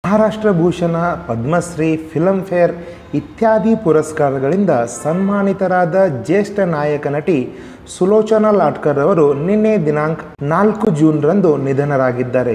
ಮಹಾರಾಷ್ಟ್ರ ಭೂಷಣ ಪದ್ಮಶ್ರೀ ಫಿಲಂಫೇರ್ ಇತ್ಯಾದಿ ಪುರಸ್ಕಾರಗಳಿಂದ ಸನ್ಮಾನಿತರಾದ ಜ್ಯೇಷ್ಠ ನಾಯಕ ನಟಿ ಸುಲೋಚನಾ ಲಾಟ್ಕರ್ ಅವರು ನಿನ್ನೆ ದಿನಾಂಕ ನಾಲ್ಕು ಜೂನ್ರಂದು ನಿಧನರಾಗಿದ್ದಾರೆ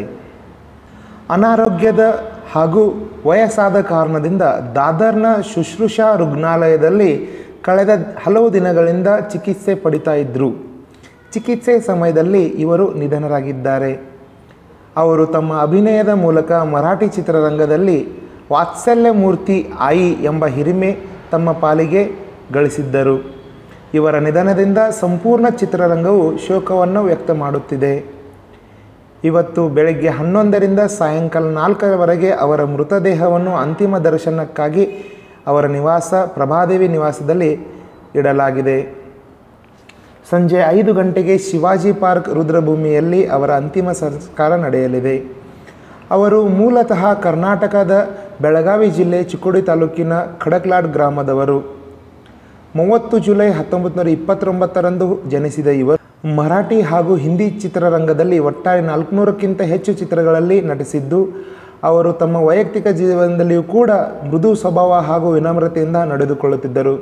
ಅನಾರೋಗ್ಯದ ಹಾಗೂ ವಯಸ್ಸಾದ ಕಾರಣದಿಂದ ದಾದರ್ನ ಶುಶ್ರೂಷಾ ರುಗ್ಣಾಲಯದಲ್ಲಿ ಕಳೆದ ಹಲವು ದಿನಗಳಿಂದ ಚಿಕಿತ್ಸೆ ಪಡಿತಾ ಇದ್ದರು ಚಿಕಿತ್ಸೆ ಸಮಯದಲ್ಲಿ ಇವರು ನಿಧನರಾಗಿದ್ದಾರೆ ಅವರು ತಮ್ಮ ಅಭಿನಯದ ಮೂಲಕ ಮರಾಠಿ ಚಿತ್ರರಂಗದಲ್ಲಿ ವಾತ್ಸಲ್ಯ ಮೂರ್ತಿ ಆಯಿ ಎಂಬ ಹಿರಿಮೆ ತಮ್ಮ ಪಾಲಿಗೆ ಗಳಿಸಿದ್ದರು ಇವರ ನಿಧನದಿಂದ ಸಂಪೂರ್ಣ ಚಿತ್ರರಂಗವು ಶೋಕವನ್ನು ವ್ಯಕ್ತ ಮಾಡುತ್ತಿದೆ ಇವತ್ತು ಬೆಳಗ್ಗೆ ಹನ್ನೊಂದರಿಂದ ಸಾಯಂಕಾಲ ನಾಲ್ಕರವರೆಗೆ ಅವರ ಮೃತದೇಹವನ್ನು ಅಂತಿಮ ದರ್ಶನಕ್ಕಾಗಿ ಅವರ ನಿವಾಸ ಪ್ರಭಾದೇವಿ ನಿವಾಸದಲ್ಲಿ ಇಡಲಾಗಿದೆ ಸಂಜೆ ಐದು ಗಂಟೆಗೆ ಶಿವಾಜಿ ಪಾರ್ಕ್ ರುದ್ರಭೂಮಿಯಲ್ಲಿ ಅವರ ಅಂತಿಮ ಸಂಸ್ಕಾರ ನಡೆಯಲಿದೆ ಅವರು ಮೂಲತಃ ಕರ್ನಾಟಕದ ಬೆಳಗಾವಿ ಜಿಲ್ಲೆ ಚಿಕ್ಕೋಡಿ ತಾಲೂಕಿನ ಖಡಕ್ಲಾಡ್ ಗ್ರಾಮದವರು ಮೂವತ್ತು ಜುಲೈ ಹತ್ತೊಂಬತ್ತು ನೂರ ಇಪ್ಪತ್ತೊಂಬತ್ತರಂದು ಜನಿಸಿದ ಇವರು ಮರಾಠಿ ಹಾಗೂ ಹಿಂದಿ ಚಿತ್ರರಂಗದಲ್ಲಿ ಒಟ್ಟಾರೆ ನಾಲ್ಕುನೂರಕ್ಕಿಂತ ಹೆಚ್ಚು ಚಿತ್ರಗಳಲ್ಲಿ ನಟಿಸಿದ್ದು ಅವರು ತಮ್ಮ ವೈಯಕ್ತಿಕ ಜೀವನದಲ್ಲಿಯೂ ಕೂಡ ಮೃದು ಸ್ವಭಾವ ಹಾಗೂ ವಿನಮ್ರತೆಯಿಂದ ನಡೆದುಕೊಳ್ಳುತ್ತಿದ್ದರು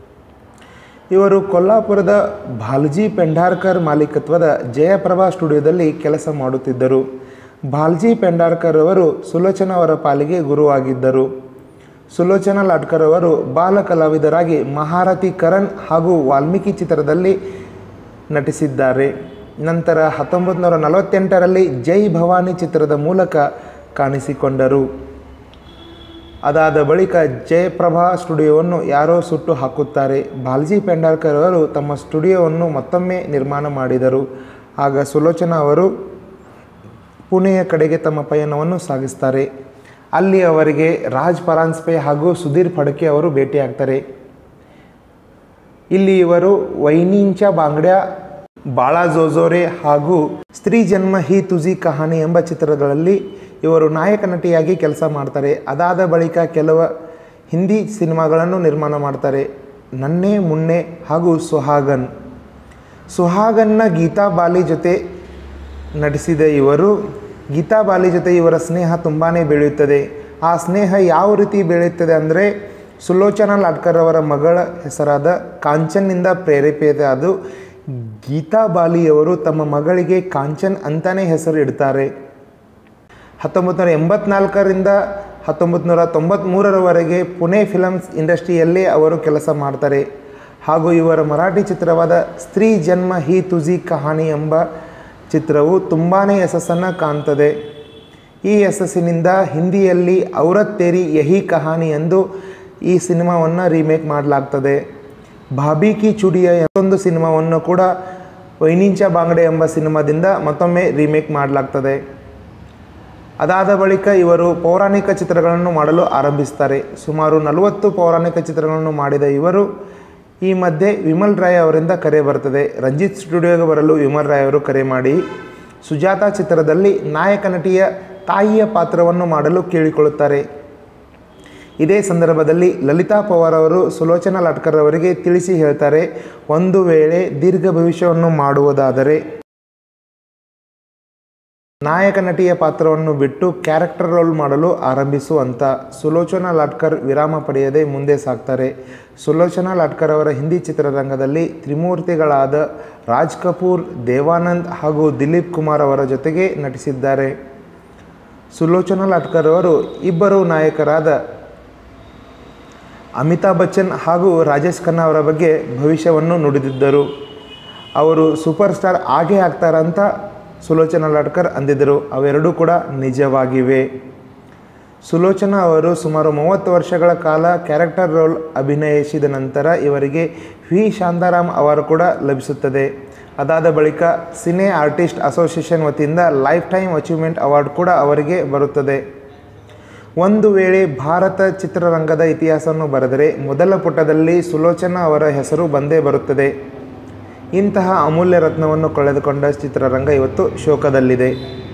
ಇವರು ಕೊಲ್ಲಾಪುರದ ಭಾಲ್ಜಿ ಪೆಂಡಾರ್ಕರ್ ಮಾಲೀಕತ್ವದ ಜಯಪ್ರಭಾ ಸ್ಟುಡಿಯೋದಲ್ಲಿ ಕೆಲಸ ಮಾಡುತ್ತಿದ್ದರು ಭಾಲ್ಜಿ ಪೆಂಡಾರ್ಕರ್ ಅವರು ಸುಲೋಚನಾ ಅವರ ಪಾಲಿಗೆ ಗುರುವಾಗಿದ್ದರು ಸುಲೋಚನಾ ಲಾಟ್ಕರ್ ಅವರು ಬಾಲ ಕಲಾವಿದರಾಗಿ ಮಹಾರಥಿ ಕರಣ್ ಹಾಗೂ ವಾಲ್ಮೀಕಿ ಚಿತ್ರದಲ್ಲಿ ನಟಿಸಿದ್ದಾರೆ ನಂತರ ಹತ್ತೊಂಬತ್ತು ನೂರ ನಲವತ್ತೆಂಟರಲ್ಲಿ ಜೈ ಭವಾನಿ ಚಿತ್ರದ ಮೂಲಕ ಕಾಣಿಸಿಕೊಂಡರು ಅದಾದ ಬಳಿಕ ಜಯಪ್ರಭಾ ಸ್ಟುಡಿಯೋವನ್ನು ಯಾರೋ ಸುಟ್ಟು ಹಾಕುತ್ತಾರೆ ಬಾಲ್ಜಿ ಪೆಂಡಾರ್ಕರ್ ಅವರು ತಮ್ಮ ಸ್ಟುಡಿಯೋವನ್ನು ಮತ್ತೊಮ್ಮೆ ನಿರ್ಮಾಣ ಮಾಡಿದರು ಆಗ ಸುಲೋಚನಾ ಅವರು ಪುಣೆಯ ಕಡೆಗೆ ತಮ್ಮ ಪಯಣವನ್ನು ಸಾಗಿಸ್ತಾರೆ ಅಲ್ಲಿ ಅವರಿಗೆ ರಾಜ್ ಪರಾನ್ಸ್ಪೆ ಹಾಗೂ ಸುಧೀರ್ ಫಡ್ಕೆ ಅವರು ಭೇಟಿಯಾಗ್ತಾರೆ ಇಲ್ಲಿ ಇವರು ವೈನಿಂಚ ಬಾಂಗ್ಡ್ಯಾ ಬಾಳಾ ಜೋಜೋರೆ ಹಾಗೂ ಸ್ತ್ರೀ ಜನ್ಮ ಹಿ ತುಜಿ ಕಹಾನಿ ಎಂಬ ಚಿತ್ರಗಳಲ್ಲಿ ಇವರು ನಾಯಕ ನಟಿಯಾಗಿ ಕೆಲಸ ಮಾಡ್ತಾರೆ ಅದಾದ ಬಳಿಕ ಕೆಲವು ಹಿಂದಿ ಸಿನಿಮಾಗಳನ್ನು ನಿರ್ಮಾಣ ಮಾಡ್ತಾರೆ ನನ್ನೆ ಮುನ್ನೆ ಹಾಗೂ ಸುಹಾಗನ್ ಸುಹಾಗನ್ನ ಗೀತಾ ಬಾಲಿ ಜೊತೆ ನಟಿಸಿದ ಇವರು ಗೀತಾ ಬಾಲಿ ಜೊತೆ ಇವರ ಸ್ನೇಹ ತುಂಬಾ ಬೆಳೆಯುತ್ತದೆ ಆ ಸ್ನೇಹ ಯಾವ ರೀತಿ ಬೆಳೆಯುತ್ತದೆ ಅಂದರೆ ಸುಲೋಚನಾ ಲಾಟ್ಕರ್ ಅವರ ಮಗಳ ಹೆಸರಾದ ಕಾಂಚನ್ನಿಂದ ಪ್ರೇರೇಪಿತ ಅದು ಗೀತಾ ಬಾಲಿಯವರು ತಮ್ಮ ಮಗಳಿಗೆ ಕಾಂಚನ್ ಅಂತಾನೆ ಹೆಸರು ಇಡ್ತಾರೆ ಹತ್ತೊಂಬತ್ತು ನೂರ ಎಂಬತ್ನಾಲ್ಕರಿಂದ ಹತ್ತೊಂಬತ್ತು ನೂರ ತೊಂಬತ್ತ್ಮೂರರವರೆಗೆ ಪುಣೆ ಫಿಲಮ್ಸ್ ಇಂಡಸ್ಟ್ರಿಯಲ್ಲೇ ಅವರು ಕೆಲಸ ಮಾಡ್ತಾರೆ ಹಾಗೂ ಇವರ ಮರಾಠಿ ಚಿತ್ರವಾದ ಸ್ತ್ರೀ ಜನ್ಮ ಹಿ ತುಜಿ ಕಹಾನಿ ಎಂಬ ಚಿತ್ರವು ತುಂಬಾ ಯಶಸ್ಸನ್ನು ಕಾಣ್ತದೆ ಈ ಯಶಸ್ಸಿನಿಂದ ಹಿಂದಿಯಲ್ಲಿ ಔರತ್ ತೇರಿ ಯಹಿ ಕಹಾನಿ ಎಂದು ಈ ಸಿನಿಮಾವನ್ನು ರೀಮೇಕ್ ಮಾಡಲಾಗ್ತದೆ ಭಾಬಿ ಕಿ ಚುಡಿಯ ಮತ್ತೊಂದು ಸಿನಿಮಾವನ್ನು ಕೂಡ ವೈನಿಂಚ ಬಾಂಗಡೆ ಎಂಬ ಸಿನಿಮಾದಿಂದ ಮತ್ತೊಮ್ಮೆ ರೀಮೇಕ್ ಮಾಡಲಾಗ್ತದೆ ಅದಾದ ಬಳಿಕ ಇವರು ಪೌರಾಣಿಕ ಚಿತ್ರಗಳನ್ನು ಮಾಡಲು ಆರಂಭಿಸ್ತಾರೆ ಸುಮಾರು ನಲವತ್ತು ಪೌರಾಣಿಕ ಚಿತ್ರಗಳನ್ನು ಮಾಡಿದ ಇವರು ಈ ಮಧ್ಯೆ ವಿಮಲ್ ರಾಯ್ ಅವರಿಂದ ಕರೆ ಬರ್ತದೆ ರಂಜಿತ್ ಸ್ಟುಡಿಯೋಗೆ ಬರಲು ವಿಮಲ್ ರಾಯ್ ಅವರು ಕರೆ ಮಾಡಿ ಸುಜಾತ ಚಿತ್ರದಲ್ಲಿ ನಾಯಕ ನಟಿಯ ತಾಯಿಯ ಪಾತ್ರವನ್ನು ಮಾಡಲು ಕೇಳಿಕೊಳ್ಳುತ್ತಾರೆ ಇದೇ ಸಂದರ್ಭದಲ್ಲಿ ಲಲಿತಾ ಪವಾರ್ ಅವರು ಸುಲೋಚನಾ ಲಾಟ್ಕರ್ ಅವರಿಗೆ ತಿಳಿಸಿ ಹೇಳ್ತಾರೆ ಒಂದು ವೇಳೆ ದೀರ್ಘ ಭವಿಷ್ಯವನ್ನು ಮಾಡುವುದಾದರೆ ನಾಯಕ ನಟಿಯ ಪಾತ್ರವನ್ನು ಬಿಟ್ಟು ಕ್ಯಾರೆಕ್ಟರ್ ರೋಲ್ ಮಾಡಲು ಆರಂಭಿಸು ಅಂತ ಸುಲೋಚನಾ ಲಾಟ್ಕರ್ ವಿರಾಮ ಪಡೆಯದೆ ಮುಂದೆ ಸಾಗ್ತಾರೆ ಸುಲೋಚನಾ ಲಾಟ್ಕರ್ ಅವರ ಹಿಂದಿ ಚಿತ್ರರಂಗದಲ್ಲಿ ತ್ರಿಮೂರ್ತಿಗಳಾದ ರಾಜ್ ಕಪೂರ್ ದೇವಾನಂದ್ ಹಾಗೂ ದಿಲೀಪ್ ಕುಮಾರ್ ಅವರ ಜೊತೆಗೆ ನಟಿಸಿದ್ದಾರೆ ಸುಲೋಚನಾ ಲಾಟ್ಕರ್ ಅವರು ಇಬ್ಬರು ನಾಯಕರಾದ ಅಮಿತಾಬ್ ಬಚ್ಚನ್ ಹಾಗೂ ರಾಜೇಶ್ ಖನ್ನಾ ಅವರ ಬಗ್ಗೆ ಭವಿಷ್ಯವನ್ನು ನುಡಿದಿದ್ದರು ಅವರು ಸೂಪರ್ ಸ್ಟಾರ್ ಆಗೇ ಆಗ್ತಾರಂತ ಸುಲೋಚನಾ ಲಾಟ್ಕರ್ ಅಂದಿದ್ದರು ಅವೆರಡೂ ಕೂಡ ನಿಜವಾಗಿವೆ ಸುಲೋಚನಾ ಅವರು ಸುಮಾರು ಮೂವತ್ತು ವರ್ಷಗಳ ಕಾಲ ಕ್ಯಾರೆಕ್ಟರ್ ರೋಲ್ ಅಭಿನಯಿಸಿದ ನಂತರ ಇವರಿಗೆ ವಿ ಶಾಂತಾರಾಮ್ ಅವಾರ್ಡ್ ಕೂಡ ಲಭಿಸುತ್ತದೆ ಅದಾದ ಬಳಿಕ ಸಿನೆ ಆರ್ಟಿಸ್ಟ್ ಅಸೋಸಿಯೇಷನ್ ವತಿಯಿಂದ ಲೈಫ್ ಟೈಮ್ ಅಚೀವ್ಮೆಂಟ್ ಅವಾರ್ಡ್ ಕೂಡ ಅವರಿಗೆ ಬರುತ್ತದೆ ಒಂದು ವೇಳೆ ಭಾರತ ಚಿತ್ರರಂಗದ ಇತಿಹಾಸವನ್ನು ಬರೆದರೆ ಮೊದಲ ಪುಟದಲ್ಲಿ ಸುಲೋಚನಾ ಅವರ ಹೆಸರು ಬಂದೇ ಬರುತ್ತದೆ ಇಂತಹ ಅಮೂಲ್ಯ ರತ್ನವನ್ನು ಕಳೆದುಕೊಂಡ ಚಿತ್ರರಂಗ ಇವತ್ತು ಶೋಕದಲ್ಲಿದೆ